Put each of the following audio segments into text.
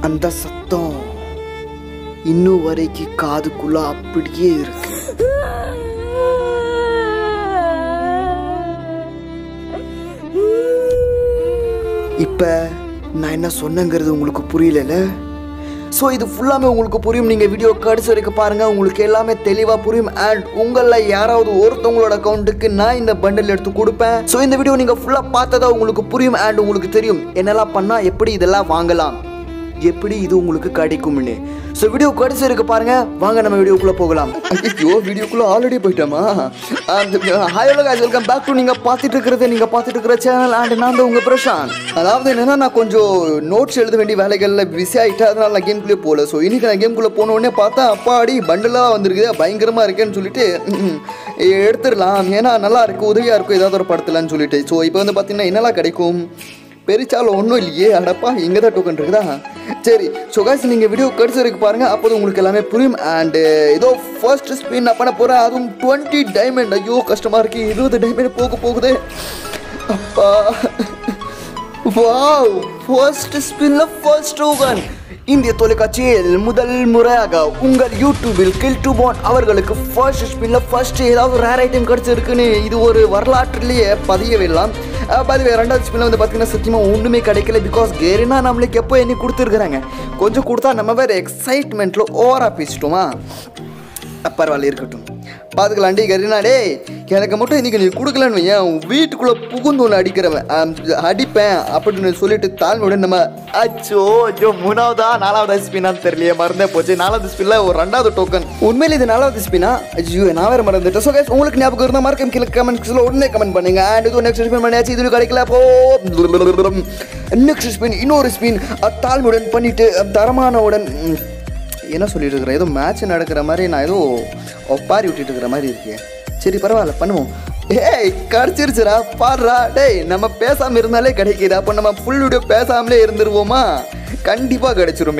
அந்த சத்தம் இன்னும் வரைக்கும் காதுக்குள்ள அப்படியே இருக்கு இப்ப நான் என்ன சொன்னேங்கிறது உங்களுக்கு புரியலல ஸோ இது ஃபுல்லாமே உங்களுக்கு புரியும் நீங்கள் வீடியோ கடைசி வரைக்கும் பாருங்கள் உங்களுக்கு எல்லாமே தெளிவாக புரியும் அண்ட் உங்களில் யாராவது ஒருத்தவங்களோட அக்கௌண்ட்டுக்கு நான் இந்த பண்டில் எடுத்து கொடுப்பேன் ஸோ இந்த வீடியோ நீங்கள் ஃபுல்லாக பார்த்ததா உங்களுக்கு புரியும் அண்ட் உங்களுக்கு தெரியும் என்னெல்லாம் பண்ணால் எப்படி இதெல்லாம் வாங்கலாம் எப்படி இது உங்களுக்கு கிடைக்கும்னு ஸோ வீடியோ கடைசி இருக்கு பாருங்க வாங்க நம்ம வீடியோக்குள்ள போகலாம் ஐயோ வீடியோக்குள்ள ஆல்ரெடி போயிட்டோமா hi hello guys welcome back to நீங்க பார்த்துட்டு இருக்கிறது நீங்க பார்த்துட்டு இருக்கிற சேனல் அண்ட் நான் தான் உங்க பிரசாந்த் அதாவது என்னன்னா நான் கொஞ்சம் நோட்ஸ் எழுத வேண்டிய வேலைகள்ல பிஸி ஆயிட்டேன் அதனால நான் கேம்குள்ளே போகல ஸோ இன்னைக்கு நான் கேம்குள்ளே போன உடனே பார்த்தா அப்பாடி பண்டலாக வந்திருக்குது பயங்கரமா இருக்கேன்னு சொல்லிட்டு ம், எடுத்துடலாம் ஏன்னா நல்லா இருக்கு உதவியா இருக்கும் ஏதாவது ஒரு படத்துலன்னு சொல்லிட்டு ஸோ இப்போ வந்து பார்த்தீங்கன்னா என்னெல்லாம் கிடைக்கும் பெருச்சால ஒன்றும் இல்லையே அடப்பா இங்கே தான் டோக்கன் இருக்குதா சரி ஸோ காய்ஸ் நீங்கள் வீடியோ கடைசி வரைக்கும் பாருங்கள் அப்போது உங்களுக்கு எல்லாமே புரியும் அண்டு ஏதோ ஃபர்ஸ்ட் ஸ்பின் நான் பண்ண போகிறேன் அதுவும் டுவெண்ட்டி டைமண்ட் ஐயோ கஷ்டமாக இருக்கு இருபது டைமண்ட் போக போகுது அப்பா வாவ் ஃபர்ஸ்ட் ஸ்பின்ல ஃபர்ஸ்ட் டோக்கன் இந்திய தொலைக்காட்சியில் முதல் முறையாக உங்கள் யூடியூபில் கில் டு பான் அவர்களுக்கு ஃபர்ஸ்ட் ஸ்பின்ல ஃபர்ஸ்ட் ஏதாவது ரேர் ஐட்டம் கிடைச்சிருக்குன்னு இது ஒரு வரலாற்றிலேயே பதியவிடலாம் பதிவே ரெண்டாவது ஸ்பின்ல வந்து பார்த்தீங்கன்னா சத்தியமாக ஒன்றுமே கிடைக்கல பிகாஸ் கேரினா நம்மளுக்கு எப்போ என்ன கொடுத்துருக்குறாங்க கொஞ்சம் கொடுத்தா நம்ம வேறு எக்ஸைட்மெண்ட்டில் ஓவராக பேசிட்டோமா பரவாயில்ல இருக்கட்டும் பார்த்துக்கலாம் டே கரீனா டேய் எனக்கு மட்டும் இன்னைக்கு நீ கொடுக்கலன்னு வையேன் உன் வீட்டுக்குள்ளே புகுந்து ஒன்று அடிக்கிறவன் ஆம், அடிப்பேன் அப்படின்னு சொல்லிட்டு தாழ்மையுடன் நம்ம அச்சோ அச்சோ மூணாவதா நாலாவது ஸ்பின்னான்னு தெரியலையே மறந்தே போச்சு நாலாவது ஸ்பின்ல ஒரு ரெண்டாவது டோக்கன் உண்மையில இது நாலாவது ஸ்பின்னா ஐயோ நான் வேற மறந்துட்டேன் ஸோ guys, உங்களுக்கு ஞாபகம் இருந்தால் மறக்கம் கீழே கமெண்ட்ஸில் உடனே கமெண்ட் பண்ணுங்க அண்ட் இது நெக்ஸ்ட் ஸ்பின் பண்ணியாச்சு இது கிடைக்கல போ நெக்ஸ்ட் ஸ்பின் இன்னொரு ஸ்பின் தாழ்மையுடன் பண்ணிட்டு தரமானவுடன் ம், என்ன சொல்லிட்டு இருக்கிறேன் ஏதோ மேட்ச் நடக்கிற மாதிரி நான் ஏதோ ஒப்பாரி விட்டுட்டு இருக்கிற மாதிரி இருக்கே சரி பரவாயில்ல பண்ணுவோம் ஏய் கிடச்சிருச்சுடா பாடுறா டேய் நம்ம பேசாமல் இருந்தாலே கிடைக்குது அப்போ நம்ம ஃபுல் வீடியோ பேசாமலே இருந்துருவோமா கண்டிப்பாக கிடைச்சிருமே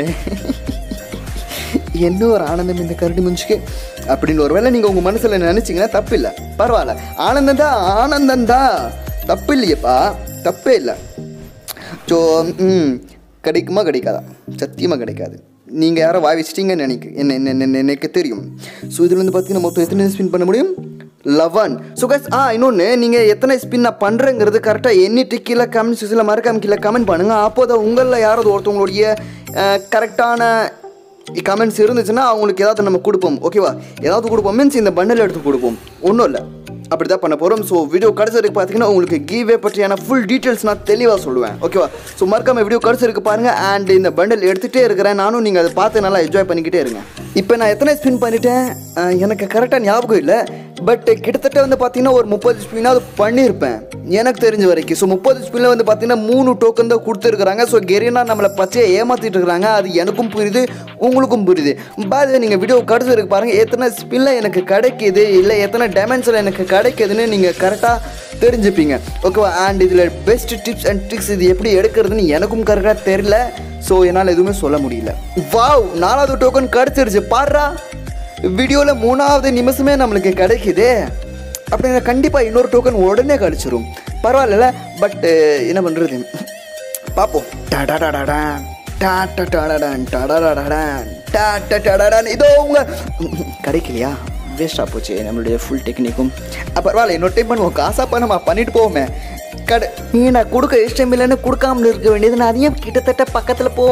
என்ன ஒரு ஆனந்தம் இந்த கரடி முஞ்சுக்கு அப்படின்னு ஒரு வேளை நீங்கள் உங்கள் மனசில் நினச்சிங்கன்னா தப்பு இல்லை பரவாயில்ல ஆனந்தம் தான் ஆனந்தம் தான் தப்பு இல்லையப்பா தப்பே இல்லை ஸோ ம் கிடைக்குமா கிடைக்காதா சத்தியமாக கிடைக்காது நீங்கள் யாரோ வாய் வச்சிட்டீங்கன்னு நினைக்க என்ன என்ன என்ன- எனக்கு தெரியும் ஸோ இதில் வந்து பார்த்தீங்கன்னா மொத்தம் எத்தனை ஸ்பின் பண்ண முடியும் லெவன் ஸோ கஸ் ஆ இன்னொன்று நீங்கள் எத்தனை ஸ்பின் நான் பண்ணுறேங்கிறது கரெக்டாக எண்ணிட்டு கீழே கமெண்ட் செக்ஷனில் மறக்காம கீழே கமெண்ட் பண்ணுங்கள் அப்போ தான் உங்களில் யாராவது ஒருத்தவங்களுடைய கரெக்டான கமெண்ட்ஸ் இருந்துச்சுன்னா அவங்களுக்கு ஏதாவது நம்ம கொடுப்போம் ஓகேவா ஏதாவது கொடுப்போம் மீன்ஸ் இந்த பண்டல் எடுத்து கொடுப்போம் ஒன்றும் இல்லை அப்படி தான் பண்ண போகிறோம் ஸோ வீடியோ கடைசி வரைக்கும் பார்த்தீங்கன்னா உங்களுக்கு கிவ்வே பற்றியான ஃபுல் டீட்டெயில்ஸ் நான் தெளிவாக சொல்லுவேன் ஓகேவா ஸோ மறக்காம வீடியோ கடைசி இருக்கு பாருங்க அண்ட் இந்த பண்டல் எடுத்துகிட்டே இருக்கிறேன் நானும் நீங்கள் அதை பார்த்து நல்லா என்ஜாய் பண்ணிக்கிட்டே இருங்க இப்போ நான் எத்தனை ஸ்பின் பண்ணிட்டேன் அஹ் எனக்கு கரெக்டாக ஞாபகம் இல்லை பட் கிட்டத்தட்ட வந்து பார்த்தீங்கன்னா ஒரு முப்பது ஸ்பின்னாவது பண்ணியிருப்பேன் எனக்கு தெரிஞ்ச வரைக்கும் ஸோ முப்பது ஸ்பின்னில் வந்து பார்த்தீங்கன்னா மூணு டோக்கன் தான் கொடுத்துருக்குறாங்க ஸோ கெரினா நம்மளை பச்சையை ஏமாற்றிட்டு இருக்கிறாங்க அது எனக்கும் புரியுது உங்களுக்கும் புரியுது பாது நீங்கள் வீடியோ கடைசி இருக்கு பாருங்கள் எத்தனை ஸ்பின்னில் எனக்கு கிடைக்குது இல்லை எத்தனை டைமென்ஷனில் எனக்கு கிடைக்குதுன்னு நீங்கள் கரெக்டாக தெரிஞ்சுப்பீங்க ஓகேவா அண்ட் இதில் பெஸ்ட் டிப்ஸ் அண்ட் ட்ரிக்ஸ் இது எப்படி எடுக்கிறதுன்னு எனக்கும் கரெக்டாக தெரியல ஸோ என்னால் எதுவுமே சொல்ல முடியல வாவ் நாலாவது டோக்கன் கிடச்சிருச்சு பாடுறா வீடியோவில் மூணாவது நிமிஷமே நம்மளுக்கு கிடைக்குதே அப்படின்னா கண்டிப்பாக இன்னொரு டோக்கன் உடனே கிடச்சிரும் பரவாயில்ல பட் என்ன பண்ணுறது பார்ப்போம் டடடடடான், டாட்டடடடான், டடடடடான், டாட்டடடடான். இதோ உங்க கிடைக்கலையா வேஸ்டாக போச்சு நம்மளுடைய ஃபுல் டெக்னிக்கும் அஹ் பரவாயில்ல இன்னொரு டைம் பண்ணுவோம் காசாப்பா நம்ம பண்ணிட்டு போவோமே கடை நீ நான் கொடுக்க இஷ்டம் இல்லைன்னு கொடுக்காமல இருக்க வேண்டியது நான் அதையும் கிட்டத்தட்ட பக்கத்தில் போ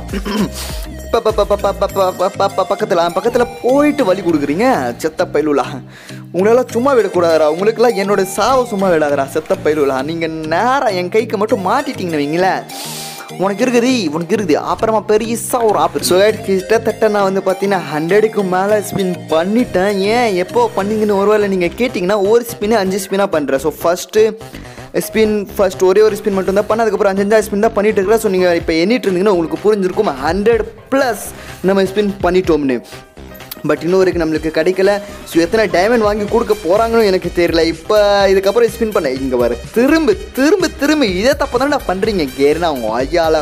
ப- ப- ப- ப- ப- ப- ப- ப- ப- பக்கத்தில் பக்கத்தில் போயிட்டு வழி கொடுக்குறீங்க செத்த பயிலுலா உங்களெல்லாம் சும்மா விடக்கூடாதுடா உங்களுக்கெல்லாம் என்னோட சாவை சும்மா விடாதடா செத்த பயிலுலா நீங்கள் நேராக என் கைக்கு மட்டும் மாட்டிட்டீங்கன்னு வைங்களேன் உனக்கு இருக்குது உனக்கு இருக்குது அப்புறமா பெருசாக ஒரு ஆப் ஸோ கிட்டத்தட்ட நான் வந்து பார்த்தீங்கன்னா ஹண்ட்ரடுக்கு மேலே ஸ்பின் பண்ணிட்டேன் ஏன் எப்போ பண்ணீங்கன்னு ஒருவேளை நீங்கள் கேட்டிங்கன்னா ஒரு ஸ்பின்னு அஞ்சு ஸ்பின்னாக பண்ணுறேன் ஸோ ஃபஸ்ட்டு ஸ்பின் ஃபர்ஸ்ட் ஒரே ஒரு ஸ்பின் மட்டும் தான் பண்ண அதுக்கப்புறம் அஞ்சு அஞ்சாவது ஸ்பின் தான் பண்ணிட்டு இருக்கிறேன் ஸோ நீங்கள் இப்போ எண்ணிட்டு இருந்தீங்கன்னா உங்களுக்கு புரிஞ்சிருக்கும் ஹண்ட்ரட் ப்ளஸ் நம்ம ஸ்பின் பண்ணிட்டோம்னு பட் இன்னும் வரைக்கும் நம்மளுக்கு கிடைக்கல ஸோ எத்தனை டைமண்ட் வாங்கி கொடுக்க போகிறாங்கன்னு எனக்கு தெரியல இப்போ இதுக்கப்புறம் ஸ்பின் பண்ண இங்கே வர திரும்ப திரும்ப திரும்ப இதே தப்பு தானே பண்ணுறீங்க கேருனா அவங்க ஐயால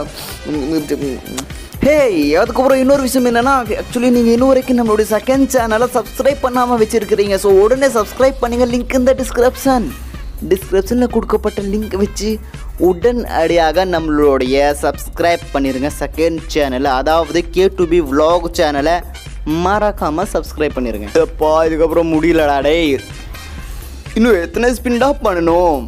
ஹேய் அதுக்கப்புறம் இன்னொரு விஷயம் என்னன்னா ஆக்சுவலி நீங்கள் இன்னும் வரைக்கும் நம்மளுடைய செகண்ட் சேனலை சப்ஸ்கிரைப் பண்ணாமல் வச்சுருக்கிறீங்க ஸோ உடனே சப்ஸ்கிரைப் பண்ணுங்க லிங்க் இந்த டிஸ்கிரிப்ஷன் டிஸ்கிரிப்ஷனில் கொடுக்கப்பட்ட லிங்க் வச்சு உடனடியாக நம்மளுடைய சப்ஸ்கிரைப் பண்ணிடுங்க செகண்ட் சேனலை அதாவது கே டு பி vlog சேனலை மறக்காமல் சப்ஸ்கிரைப் பண்ணிடுங்க எப்பா இதுக்கப்புறம் முடியலடா டேய் இன்னும் எத்தனை ஸ்பின்டா பண்ணணும்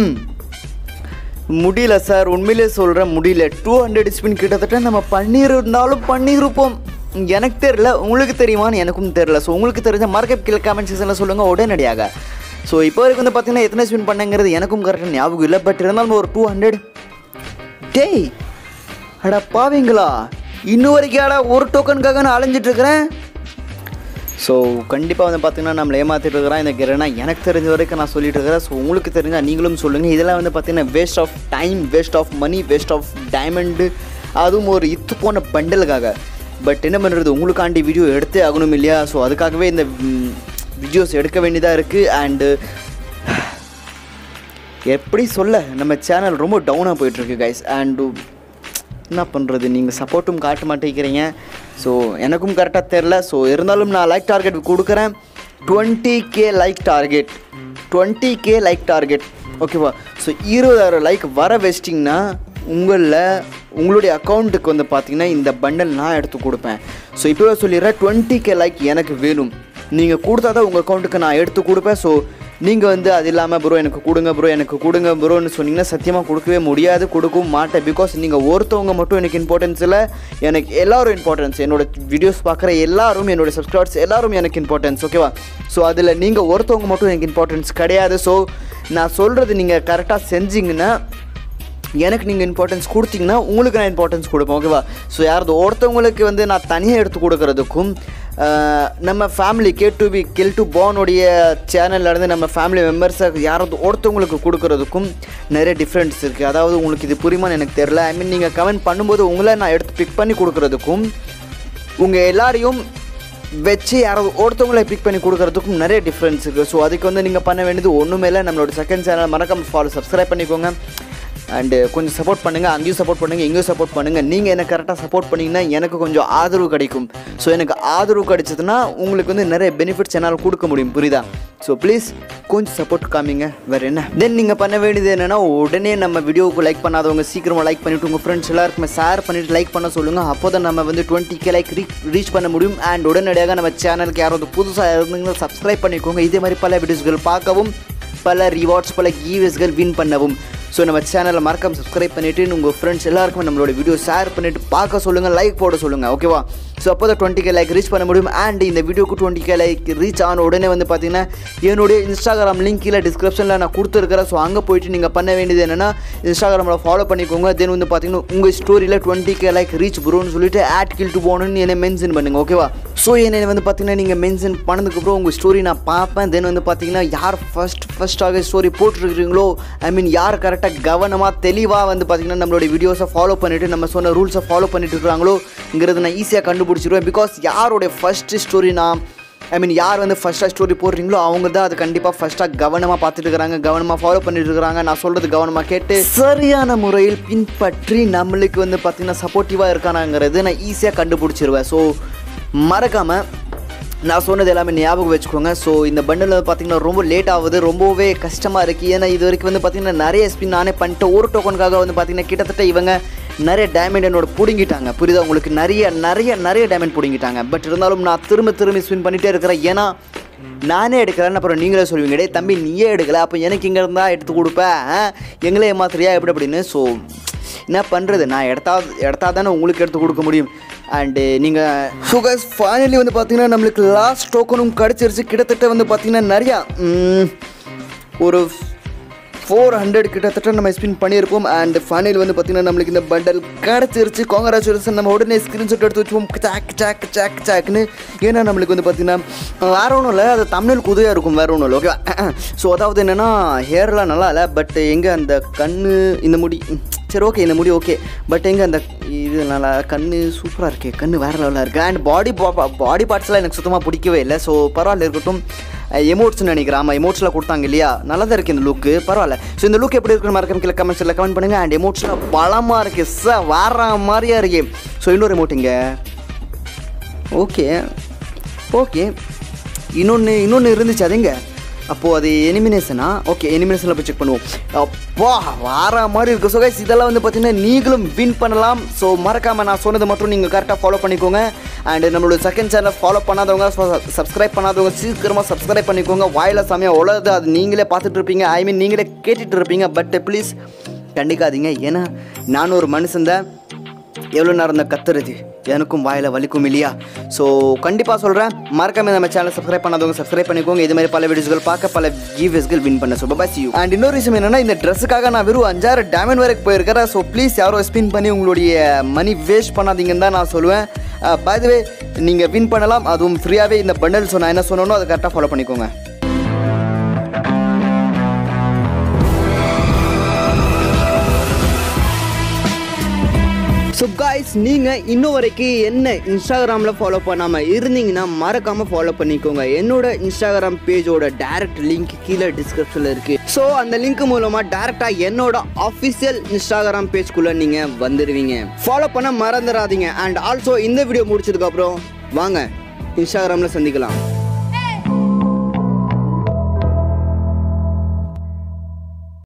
முடியல சார் உண்மையிலே சொல்கிறேன் முடியல டூ ஹண்ட்ரட் ஸ்பின் கிட்டத்தட்ட நம்ம பண்ணியிருந்தாலும் பண்ணியிருப்போம் எனக்கு தெரியல உங்களுக்கு தெரியுமான்னு எனக்கும் தெரியல ஸோ உங்களுக்கு தெரிஞ்ச மார்க்கெட் கீழே கமெண்ட் செக்ஷனில் சொல்லுங்கள் உடனடியாக ஸோ இப்போ வரைக்கும் வந்து பார்த்தீங்கன்னா எத்தனை ஸ்பின் பண்ணங்கிறது எனக்கும் கரெக்டாக ஞாபகம் இல்லை பட் இருந்தாலும் ஒரு டூ ஹண்ட்ரட் டேய் அடா பாவீங்களா இன்னும் வரைக்கும் அடா ஒரு டோக்கனுக்காக நான் அலைஞ்சிட்டு இருக்கிறேன் ஸோ கண்டிப்பாக வந்து பார்த்தீங்கன்னா நம்மளை ஏமாற்றிட்டு இருக்கிறான் இந்த கிரனா எனக்கு தெரிஞ்ச வரைக்கும் நான் சொல்லிட்டு இருக்கிறேன் ஸோ உங்களுக்கு தெரிஞ்சால் நீங்களும் சொல்லுங்கள் இதெல்லாம் வந்து பார்த்தீங்கன்னா waste of time waste of money waste of diamond அதுவும் ஒரு இத்து போன பண்டலுக்காக பட் என்ன பண்ணுறது உங்களுக்காண்டி வீடியோ எடுத்தே ஆகணும் இல்லையா ஸோ அதுக்காகவே இந்த வீடியோஸ் எடுக்க வேண்டியதாக இருக்குது அண்டு எப்படி சொல்ல நம்ம சேனல் ரொம்ப டவுனாக போயிட்டுருக்கு கைஸ் அண்டு என்ன பண்ணுறது நீங்கள் சப்போர்ட்டும் காட்ட மாட்டேங்கிறீங்க ஸோ எனக்கும் கரெக்டாக தெரில ஸோ இருந்தாலும் நான் லைக் டார்கெட் கொடுக்குறேன் twenty K like target twenty K like target ஓகேவா ஸோ இருபதாயிரம் லைக் வர வச்சிட்டிங்கன்னா உங்களில் உங்களுடைய அக்கௌண்ட்டுக்கு வந்து பார்த்தீங்கன்னா இந்த பண்டல் நான் எடுத்து கொடுப்பேன் ஸோ இப்போவே சொல்லிடுறேன் டுவெண்ட்டி கே லைக் எனக்கு வேணும் நீங்கள் கொடுத்தா தான் உங்கள் அக்கௌண்ட்டுக்கு நான் எடுத்து கொடுப்பேன் ஸோ நீங்கள் வந்து அது இல்லாமல் ப்ரோ எனக்கு கொடுங்க ப்ரோ எனக்கு கொடுங்க ப்ரோன்னு சொன்னீங்கன்னா சத்தியமாக கொடுக்கவே முடியாது கொடுக்கவும் மாட்டேன் பிகாஸ் நீங்கள் ஒருத்தவங்க மட்டும் எனக்கு இம்பார்ட்டன்ஸ் இல்லை எனக்கு எல்லாரும் இம்பார்ட்டன்ஸ் என்னோட வீடியோஸ் பார்க்குற எல்லாரும் என்னோட சப்ஸ்கிரைபர்ஸ் எல்லாரும் எனக்கு இம்பார்ட்டன்ஸ் ஓகேவா ஸோ அதில் நீங்கள் ஒருத்தவங்க மட்டும் எனக்கு இம்பார்ட்டன்ஸ் கிடையாது ஸோ நான் சொல்கிறது நீங்கள் கரெக்டாக செஞ்சீங்கன்னா எனக்கு நீங்கள் இம்பார்ட்டன்ஸ் கொடுத்தீங்கன்னா உங்களுக்கு நான் இம்பார்ட்டன்ஸ் கொடுப்பேன் ஓகேவா ஸோ யாராவது ஒருத்தவங்களுக்கு வந்து நான் தனியாக எடுத்து கொடுக்கறதுக்கும் ஆஹ், நம்ம family K to B kill to போனுடைய சேனல்லேருந்து நம்ம ஃபேமிலி மெம்பர்ஸை யாராவது ஒருத்தவங்களுக்கு கொடுக்கறதுக்கும் நிறைய டிஃப்ரென்ஸ் இருக்குது அதாவது உங்களுக்கு இது புரியுமான்னு எனக்கு தெரில ஐ மீன் நீங்கள் கமெண்ட் பண்ணும்போது உங்களை நான் எடுத்து பிக் பண்ணி கொடுக்கறதுக்கும் உங்கள் எல்லாரையும் வச்சு யாராவது ஒருத்தவங்களை பிக் பண்ணி கொடுக்கறதுக்கும் நிறைய டிஃப்ரென்ஸ் இருக்குது ஸோ அதுக்கு வந்து நீங்கள் பண்ண வேண்டியது ஒன்றுமே இல்லை நம்மளோட செகண்ட் சேனல் மறக்காம ஃபாலோ சப்ஸ்கிரைப் பண்ணிக்கோங்க அண்டு கொஞ்சம் சப்போர்ட் பண்ணுங்கள் அங்கேயும் சப்போர்ட் பண்ணுங்கள் இங்கேயும் சப்போர்ட் பண்ணுங்கள் நீங்கள் எனக்கு கரெக்டாக சப்போர்ட் பண்ணிங்கன்னா எனக்கு கொஞ்சம் ஆதரவு கிடைக்கும் ஸோ எனக்கு ஆதரவு கிடைச்சதுன்னா உங்களுக்கு வந்து நிறைய பெனிஃபிட்ஸ் என்னால் கொடுக்க முடியும் புரியுதா ஸோ ப்ளீஸ் கொஞ்சம் சப்போர்ட் காமிங்க வேறு என்ன தென் நீங்கள் பண்ண வேண்டியது என்னென்னா உடனே நம்ம வீடியோவுக்கு லைக் பண்ணாதவங்க சீக்கிரமாக லைக் பண்ணிவிட்டு உங்கள் ஃப்ரெண்ட்ஸ் எல்லாருக்குமே ஷேர் பண்ணிவிட்டு லைக் பண்ண சொல்லுங்கள் அப்போ தான் நம்ம வந்து டுவெண்ட்டி கே லைக் ரீச் பண்ண முடியும் அண்ட் உடனடியாக நம்ம சேனலுக்கு யாராவது புதுசாக இருந்தீங்கன்னா சப்ஸ்கிரைப் பண்ணிக்கோங்க இதே மாதிரி பல வீடியோஸ்கள் பார்க்கவும் பல ரிவார்ட்ஸ் பல கீவஸ்கள் வின் பண்ணவும் ஸோ நம்ம சேனலை மறக்காம சப்ஸ்கிரைப் பண்ணிவிட்டு உங்கள் ஃப்ரெண்ட்ஸ் எல்லாருக்குமே நம்மளோட வீடியோ ஷேர் பண்ணிவிட்டு பார்க்க சொல்லுங்கள் லைக் போட சொல்லுங்கள் ஓகேவா ஸோ அப்போ தான் டுவெண்ட்டி கே லைக் ரீச் பண்ண முடியும் அண்ட் இந்த வீடியோக்கு டுவெண்ட்டி கே லைக் ரீச் ஆன உடனே வந்து பார்த்தீங்கன்னா என்னுடைய இன்ஸ்டாகிராம் லிங்க் கீழே டிஸ்கிரிப்ஷனில் நான் கொடுத்துருக்கிறேன் ஸோ அங்கே போயிட்டு நீங்கள் பண்ண வேண்டியது என்னென்னா இன்ஸ்டாகிராமில் ஃபாலோ பண்ணிக்கோங்க தென் வந்து பார்த்தீங்கன்னா உங்கள் ஸ்டோரியில் டுவெண்ட்டி கே லைக் ரீச் ப்ரோன்னு சொல்லிட்டு ஆட் கில் டு போகணுன்னு என்னை மென்ஷன் பண்ணுங்கள் ஓகேவா ஸோ என்னை வந்து பார்த்தீங்கன்னா நீங்கள் மென்ஷன் பண்ணதுக்கப்புறம் உங்கள் ஸ்டோரி நான் பார்ப்பேன் தென் வந்து பார்த்தீங்கன்னா யார் ஃபஸ்ட் ஃபஸ்ட்டாக ஸ்டோரி போட்டிருக்கிறீங்களோ ஐ மீன் யார் கரெக்டாக கவனமாக தெளிவாக வந்து பார்த்தீங்கன்னா நம்மளோட வீடியோஸை ஃபாலோ பண்ணிவிட்டு நம்ம சொன்ன ரூல்ஸை ஃபாலோ பண்ணிட்டு இருக்கிறாங்களோங்கிறது நான் ஈஸியாக கண்டுபிடிச்சிருவேன் பிகாஸ் யாருடைய ஃபஸ்ட்டு ஸ்டோரி நான் ஐ மீன் யார் வந்து ஃபஸ்ட்டாக ஸ்டோரி போடுறீங்களோ அவங்க தான் அது கண்டிப்பாக ஃபஸ்ட்டாக கவனமாக பார்த்துட்டு இருக்கிறாங்க கவனமாக ஃபாலோ பண்ணிட்டு இருக்கிறாங்க நான் சொல்கிறது கவனமாக கேட்டு சரியான முறையில் பின்பற்றி நம்மளுக்கு வந்து பார்த்திங்கன்னா சப்போர்ட்டிவாக இருக்கானாங்கிறது நான் ஈஸியாக கண்டுபிடிச்சிருவேன் ஸோ மறக்காமல் நான் சொன்னது எல்லாமே ஞாபகம் வச்சுக்கோங்க ஸோ இந்த பண்டில் வந்து பார்த்தீங்கன்னா ரொம்ப லேட் ஆகுது ரொம்பவே கஷ்டமாக இருக்குது ஏன்னா இது வரைக்கும் வந்து பார்த்தீங்கன்னா நிறைய ஸ்பின் நானே பண்ணிட்டு ஒரு டோக்கனுக்காக வந்து பார்த்தீங்கன்னா கிட்டத்தட்ட இவங்க நிறைய டைமண்ட் என்னோட பிடுங்கிட்டாங்க புரியுதா உங்களுக்கு நிறைய நிறைய நிறைய டைமண்ட் பிடுங்கிட்டாங்க பட் இருந்தாலும் நான் திரும்ப திரும்பி ஸ்பின் பண்ணிகிட்டே இருக்கிறேன் ஏன்னா நானே எடுக்கிறேன்னு அப்புறம் நீங்களே சொல்லுவீங்க டேய் தம்பி நீயே எடுக்கல அப்போ எனக்கு இங்கே இருந்தால் எடுத்து கொடுப்பேன் ஆ? எங்களே ஏமாத்துறியா எப்படி அப்படின்னு ஸோ என்ன பண்ணுறது நான் எடுத்தா எடுத்தா தானே உங்களுக்கு எடுத்து கொடுக்க முடியும் அண்டு நீங்கள் சுகஸ் ஃபைனலி வந்து பார்த்தீங்கன்னா நம்மளுக்கு லாஸ்ட் டோக்கனும் கிடச்சிருச்சு கிட்டத்தட்ட வந்து பார்த்தீங்கன்னா நிறையா ம், ஒரு ஃபோர் ஹண்ட்ரட் கிட்டத்தட்ட நம்ம ஸ்பின் பண்ணியிருப்போம் அண்ட் ஃபைனல் வந்து பார்த்தீங்கன்னா நம்மளுக்கு இந்த பண்டல் கிடச்சிருச்சு காங்கராச்சுலேஷன் நம்ம உடனே ஸ்க்ரீன்ஷாட் எடுத்து வச்சுப்போம் சாக் சாக் சாக் சாக்னு ஏன்னா நம்மளுக்கு வந்து பார்த்தீங்கன்னா வேற ஒன்றும் இல்லை அது தமிழ் குதிரையாக இருக்கும் வேற ஒன்றும் இல்லை ஓகே ஸோ அதாவது என்னென்னா ஹேர்லாம் நல்லா இல்லை பட் எங்கே அந்த கண் இந்த முடி ம், சரி ஓகே இந்த முடி ஓகே பட் எங்கே அந்த இது நல்லா கண் சூப்பராக இருக்கே கண் வேறு லெவலாக இருக்குது அண்ட் பாடி பாடி பார்ட்ஸ்லாம் எனக்கு சுத்தமாக பிடிக்கவே இல்லை ஸோ பரவாயில்ல இருக்கட்டும் எமோட்ஸ்னு நினைக்கிறேன் ஆமாம் எமோட்ஸ்லாம் கொடுத்தாங்க இல்லையா நல்லா தான் இருக்குது இந்த லுக்கு பரவாயில்ல ஸோ இந்த லுக் எப்படி இருக்குன்னு மறக்காம கீழே கமெண்ட்ஸில் கமெண்ட் பண்ணுங்கள் அண்ட் எமோட்ஸ்லாம் பலமாக இருக்குது ச வேற மாதிரியா இருக்கு ஸோ இன்னொரு எமோட் இங்கே ஓகே ஓகே இன்னொன்று இன்னொன்று இருந்துச்சு அதுங்க அப்போது அது எலிமினேஷனா ஓகே எலிமினேஷனில் போய் செக் பண்ணுவோம் அப்பா வார மாதிரி இருக்குது ஸோ கைஸ் இதெல்லாம் வந்து பார்த்தீங்கன்னா நீங்களும் வின் பண்ணலாம் ஸோ மறக்காமல் நான் சொன்னது மட்டும் நீங்கள் கரெக்டாக ஃபாலோ பண்ணிக்கோங்க அண்ட் நம்மளோட செகண்ட் சேனல் ஃபாலோ பண்ணாதவங்க சப்ஸ்கிரைப் பண்ணாதவங்க சீக்கிரமாக சப்ஸ்கிரைப் பண்ணிக்கோங்க வாயில சமயம் உலகது அது நீங்களே பார்த்துட்டு இருப்பீங்க ஐ மீன் நீங்களே கேட்டுட்டு இருப்பீங்க பட் ப்ளீஸ் கண்டிக்காதீங்க ஏன்னா நான் ஒரு மனுஷன் எவ்வளோ நேரம் இந்த கத்துறது எனக்கும் வாயில் வலிக்கும் இல்லையா ஸோ கண்டிப்பாக சொல்கிறேன் மறக்காம நம்ம சேனல் சப்ஸ்கிரைப் பண்ணாதவங்க சப்ஸ்கிரைப் பண்ணிக்கோங்க இது மாதிரி பல வீடியோஸ்கள் பார்க்க பல கிவ்ஸ்கள் வின் பண்ண ஸோ பஸ் யூ அண்ட் இன்னொரு விஷயம் என்னன்னா இந்த ட்ரெஸ்ஸுக்காக நான் வெறும் அஞ்சாறு டேமண்ட் வரைக்கும் போயிருக்கிறேன் ஸோ ப்ளீஸ் யாரோ ஸ்பின் பண்ணி உங்களுடைய மணி வேஸ்ட் பண்ணாதீங்கன்னு தான் நான் சொல்லுவேன் பை வே நீங்கள் வின் பண்ணலாம் அதுவும் ஃப்ரீயாகவே இந்த பண்டல் ஸோ நான் என்ன சொன்னனோ அதை கரெக்டாக ஃபாலோ பண்ணிக்கோங்க ஸோ காய்ஸ் நீங்கள் இன்னும் வரைக்கும் என்ன இன்ஸ்டாகிராமில் ஃபாலோ பண்ணாமல் இருந்தீங்கன்னா மறக்காமல் ஃபாலோ பண்ணிக்கோங்க என்னோட இன்ஸ்டாகிராம் பேஜோட டேரக்ட் லிங்க் கீழே டிஸ்கிரிப்ஷனில் இருக்குது ஸோ அந்த லிங்க் மூலமாக டேரெக்டாக என்னோட அஃபிஷியல் இன்ஸ்டாகிராம் பேஜ்குள்ளே நீங்கள் வந்துடுவீங்க ஃபாலோ பண்ண மறந்துடாதீங்க அண்ட் ஆல்சோ இந்த வீடியோ முடிச்சதுக்கப்புறம் வாங்க இன்ஸ்டாகிராமில் சந்திக்கலாம்